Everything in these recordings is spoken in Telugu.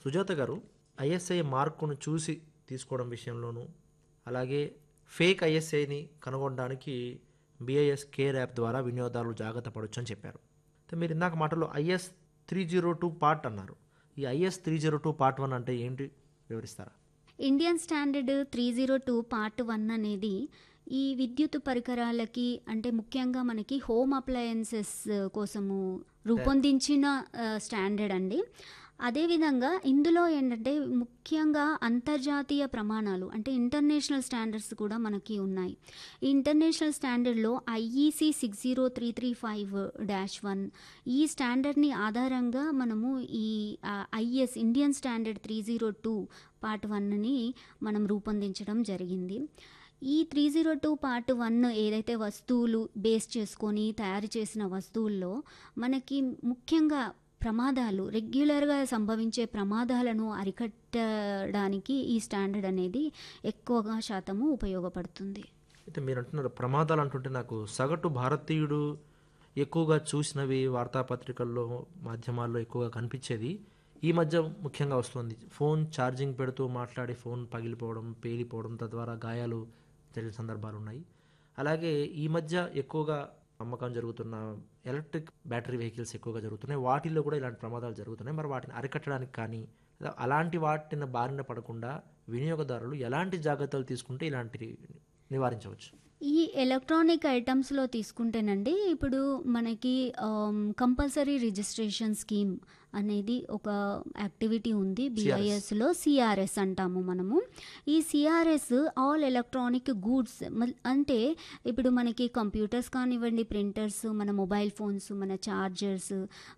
సుజాత గారు ఐఎస్ఐ మార్కును చూసి తీసుకోవడం విషయంలోనూ అలాగే ఫేక్ ఐఎస్ఐని కనుగొనడానికి బిఐఎస్ కేర్ యాప్ ద్వారా వినియోగదారులు జాగ్రత్త పడవచ్చు అని చెప్పారు అయితే మీరు ఇందాక మాటలో IS three zero two part అన్నారు ఈ IS three zero two part one అంటే ఏంటి వివరిస్తారా Indian standard three zero two part one అనేది ఈ విద్యుత్ పరికరాలకి అంటే ముఖ్యంగా మనకి హోమ్ అప్లయన్సెస్ కోసము రూపొందించిన ఆ, స్టాండర్డ్ అండి అదేవిధంగా ఇందులో ఏంటంటే ముఖ్యంగా అంతర్జాతీయ ప్రమాణాలు అంటే ఇంటర్నేషనల్ స్టాండర్డ్స్ కూడా మనకి ఉన్నాయి ఈ ఇంటర్నేషనల్ స్టాండర్డ్లో IEC six zero three three five dash one ఈ స్టాండర్డ్ని ఆధారంగా మనము ఈ IS Indian standard three zero two part వన్ని మనం రూపొందించడం జరిగింది ఈ three zero two part one ఏదైతే వస్తువులు బేస్ చేసుకొని తయారు చేసిన వస్తువుల్లో మనకి ముఖ్యంగా ప్రమాదాలు రెగ్యులర్గా సంభవించే ప్రమాదాలను అరికట్టడానికి ఈ స్టాండర్డ్ అనేది ఎక్కువగా శాతము ఉపయోగపడుతుంది అయితే మీరు అంటున్నారు ప్రమాదాలు అంటుంటే నాకు సగటు భారతీయుడు ఎక్కువగా చూసినవి వార్తాపత్రికల్లో మాధ్యమాల్లో ఎక్కువగా కనిపించేది ఈ మధ్య ముఖ్యంగా వస్తుంది ఫోన్ ఛార్జింగ్ పెడుతూ మాట్లాడి ఫోన్ పగిలిపోవడం పేలిపోవడం తద్వారా గాయాలు జరిగిన సందర్భాలు ఉన్నాయి అలాగే ఈ మధ్య ఎక్కువగా అమ్మకం జరుగుతున్న ఎలక్ట్రిక్ బ్యాటరీ వెహికల్స్ ఎక్కువగా జరుగుతున్నాయి వాటిల్లో కూడా ఇలాంటి ప్రమాదాలు జరుగుతున్నాయి మరి వాటిని అరికట్టడానికి కానీ లేదా అలాంటి వాటిని బారిన పడకుండా వినియోగదారులు ఎలాంటి జాగ్రత్తలు తీసుకుంటే ఇలాంటివి నివారించవచ్చు ఈ ఎలక్ట్రానిక్ ఐటమ్స్లో తీసుకుంటేనండి ఇప్పుడు మనకి కంపల్సరీ రిజిస్ట్రేషన్ స్కీమ్ అనేది ఒక యాక్టివిటీ ఉంది బిఐఎస్లో సిఆర్ఎస్ అంటాము మనము ఈ సిఆర్ఎస్ ఆల్ ఎలక్ట్రానిక్ గూడ్స్ అంటే ఇప్పుడు మనకి కంప్యూటర్స్ కానివ్వండి ప్రింటర్స్ మన మొబైల్ ఫోన్స్ మన చార్జర్స్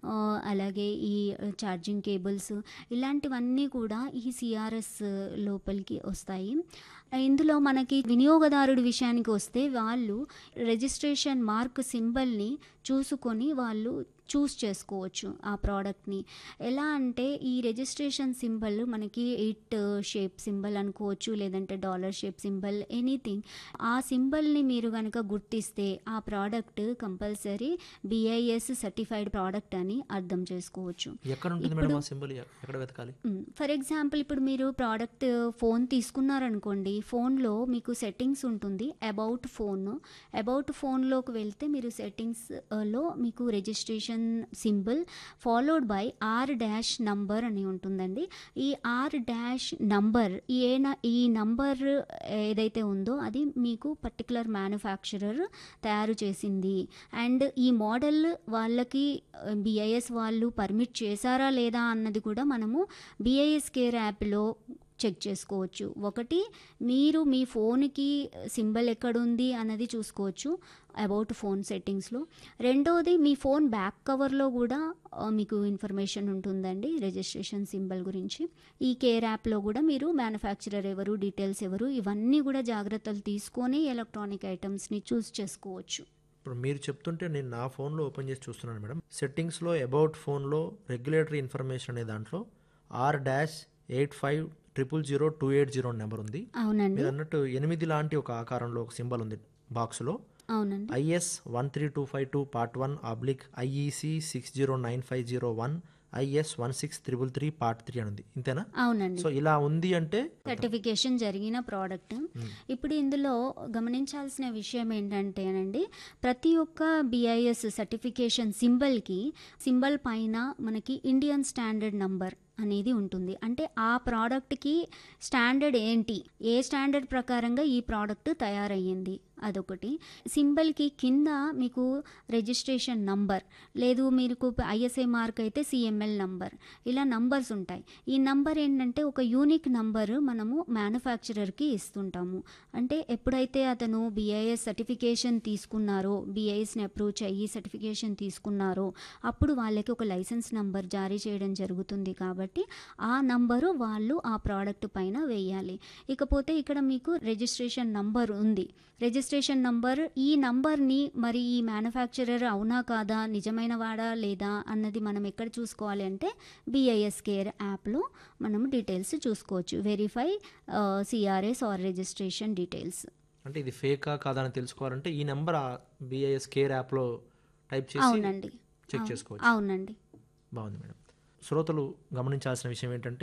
అలాగే ఈ ఛార్జింగ్ కేబుల్స్ ఇలాంటివన్నీ కూడా ఈ సిఆర్ఎస్ లోపలికి వస్తాయి ఇందులో మనకి వినియోగదారుడి విషయానికి వస్తే వాళ్ళు రిజిస్ట్రేషన్ మార్క్ సింబల్ని చూసుకొని వాళ్ళు చూస్ చేసుకోవచ్చు ఆ ప్రోడక్ట్ని ఎలా అంటే ఈ రిజిస్ట్రేషన్ సింబల్ మనకి ఎయిట్ షేప్ సింబల్ అనుకోవచ్చు లేదంటే డాలర్ షేప్ సింబల్ ఎనీథింగ్ ఆ సింబల్ని మీరు కనుక గుర్తిస్తే ఆ product compulsory BIS certified product అని అర్థం చేసుకోవచ్చు ఎక్కడ ఉంటుంది మేడం ఆ సింబల్ ఎక్కడ వెతకాలి ఫర్ ఎగ్జాంపుల్ ఇప్పుడు మీరు ప్రోడక్ట్ ఫోన్ తీసుకున్నారనుకోండి ఫోన్లో మీకు సెట్టింగ్స్ ఉంటుంది అబౌట్ ఫోన్ అబౌట్ ఫోన్లోకి వెళ్తే మీరు సెట్టింగ్స్లో మీకు registration symbol followed by R dash number అని ఉంటుందండి ఈ ఆర్ డాష్ నంబర్ ఏ ఈ నంబర్ ఏదైతే ఉందో అది మీకు పర్టికులర్ మ్యానుఫ్యాక్చరర్ తయారు చేసింది అండ్ ఈ మోడల్ వాళ్ళకి బిఐఎస్ వాళ్ళు పర్మిట్ చేశారా లేదా అన్నది కూడా మనము బిఐఎస్ కేర్ యాప్లో చెక్ చేసుకోవచ్చు ఒకటి మీరు మీ ఫోన్కి సింబల్ ఎక్కడుంది అన్నది చూసుకోవచ్చు అబౌట్ ఫోన్ సెట్టింగ్స్లో రెండోది మీ ఫోన్ బ్యాక్ కవర్లో కూడా ఆ, మీకు ఇన్ఫర్మేషన్ ఉంటుందండి రిజిస్ట్రేషన్ సింబల్ గురించి ఈ కేర్ యాప్లో కూడా మీరు మ్యానుఫ్యాక్చరర్ ఎవరు డీటెయిల్స్ ఎవరు ఇవన్నీ కూడా జాగ్రత్తలు తీసుకొని ఎలక్ట్రానిక్ ఐటమ్స్ని చూస్ చేసుకోవచ్చు ఇప్పుడు మీరు చెప్తుంటే నేను నా ఫోన్లో ఓపెన్ చేసి చూస్తున్నాను మేడం సెట్టింగ్స్లో అబౌట్ ఫోన్లో రెగ్యులేటరీ ఇన్ఫర్మేషన్ అనే దాంట్లో R dash eight five triple zero two eight zero number ఉంది అవునండి మీరు అన్నట్టు ఎనిమిది లాంటి ఒక ఆకారంలో ఒక సింబల్ ఉంది బాక్స్లో అవునండి IS one three two five two part one oblique IEC six zero nine five zero one IS one six triple three part three అని ఉంది ఇంతేనా అవునండి సో ఇలా ఉంది అంటే సర్టిఫికేషన్ జరిగిన ప్రోడక్ట్ ఇప్పుడు ఇందులో గమనించాల్సిన విషయం ఏంటంటేనండి ప్రతి ఒక్క బిఐఎస్ సర్టిఫికేషన్ సింబల్కి సింబల్ పైన మనకి ఇండియన్ స్టాండర్డ్ నంబర్ అనేది ఉంటుంది అంటే ఆ ప్రోడక్ట్కి స్టాండర్డ్ ఏంటి ఏ స్టాండర్డ్ ప్రకారంగా ఈ ప్రోడక్ట్ తయారయ్యింది అదొకటి సింబల్కి కింద మీకు రిజిస్ట్రేషన్ నంబర్ లేదు మీకు ఐఎస్ఐ మార్క్ అయితే సిఎంఎల్ నంబర్ ఇలా నంబర్స్ ఉంటాయి ఈ నంబర్ ఏంటంటే ఒక యూనిక్ నంబర్ మనము మ్యానుఫ్యాక్చరర్కి ఇస్తుంటాము అంటే ఎప్పుడైతే అతను బిఐఎస్ సర్టిఫికేషన్ తీసుకున్నారో బిఐఎస్ని అప్రోచ్ అయ్యి సర్టిఫికేషన్ తీసుకున్నారో అప్పుడు వాళ్ళకి ఒక లైసెన్స్ నంబర్ జారీ చేయడం జరుగుతుంది కాబట్టి ఆ నంబరు వాళ్ళు ఆ ప్రోడక్ట్ పైన వేయాలి ఇకపోతే ఇక్కడ మీకు రిజిస్ట్రేషన్ నంబర్ ఉంది రిజిస్ట్రేషన్ నంబర్ ఈ నంబర్ని మరి ఈ మ్యానుఫ్యాక్చరర్ అవునా కాదా నిజమైన వాడా లేదా అన్నది మనం ఎక్కడ చూసుకోవాలి అంటే బిఐఎస్ కేర్ యాప్లో మనం డీటెయిల్స్ చూసుకోవచ్చు verify CRS R registration details అంటే ఇది ఫేకా కాదా అని తెలుసుకోవాలంటే ఈ నెంబర్ బిఐఎస్ కేర్ యాప్లో టైప్ చేసి అవునండి చెక్ అవును. చేసుకోవచ్చు అవునండి బాగుంది మేడం శ్రోతలు గమనించాల్సిన విషయం ఏంటంటే